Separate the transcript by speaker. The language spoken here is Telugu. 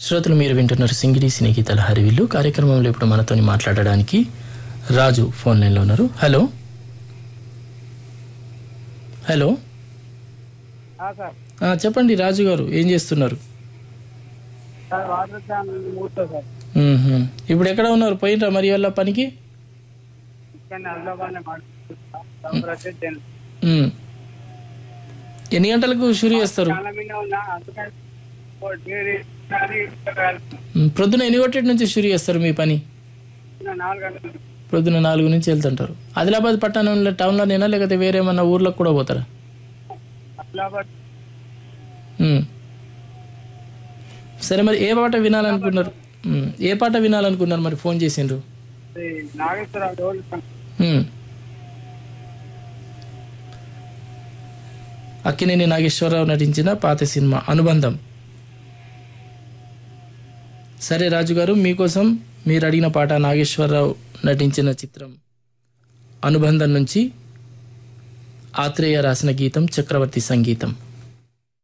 Speaker 1: శ్రోతలు మీరు వింటున్నారు సింగిడి సినీ గీతాల హరివిల్లు కార్యక్రమంలో ఇప్పుడు మనతోని మాట్లాడడానికి రాజు ఫోన్ లైన్లో ఉన్నారు హలో హలో
Speaker 2: సార్
Speaker 1: ఆ, చెప్పండి రాజు గారు ఏం చేస్తున్నారు
Speaker 2: సార్ వాటర్ క్యాన్ మూడుతో సార్
Speaker 1: మ్మ్హ్మ్. ఇప్పుడు ఎక్కడ ఉన్నారు పోయినరా మరి వాళ్ళ పనికి
Speaker 2: ఇక్కడ హైదరాబాద్లో మాట్లాడుతున్నాను
Speaker 1: మ్మ్. ఎన్ని గంటలకు షురు చేస్తారు
Speaker 2: చాలా మీద ఉన్నా అందుకని ఓ డైరీ కానీ ఇక్కడ
Speaker 1: మ్మ్. ప్రొద్దున ఎన్ని గంటల నుంచి షురు చేస్తారు మీ పని
Speaker 2: వెళ్తున్నా నాలుగు గంటలు
Speaker 1: ప్రొద్దున నాలుగు నుంచి వెళ్తుంటారు ఆదిలాబాద్ పట్టణంలో టౌన్లోనేనా లేకపోతే వేరే ఏమన్నా ఊర్లకు కూడా పోతారా
Speaker 2: హైదరాబాద్
Speaker 1: మ్మ్. సరే మరి ఏ పాట వినాలనుకున్నారు మ్మ్. ఏ పాట వినాలనుకున్నారు మరి ఫోన్ చేసిండ్రు
Speaker 2: ఇది నాగేశ్వరరావు రోజు
Speaker 1: మ్మ్. అక్కినేని నాగేశ్వరరావు నటించిన పాత సినిమా అనుబంధం సరే రాజుగారు మీకోసం మీరు అడిగిన పాట నాగేశ్వరరావు నటించిన చిత్రం అనుబంధం నుంచి ఆత్రేయ రాసిన గీతం చక్రవర్తి సంగీతం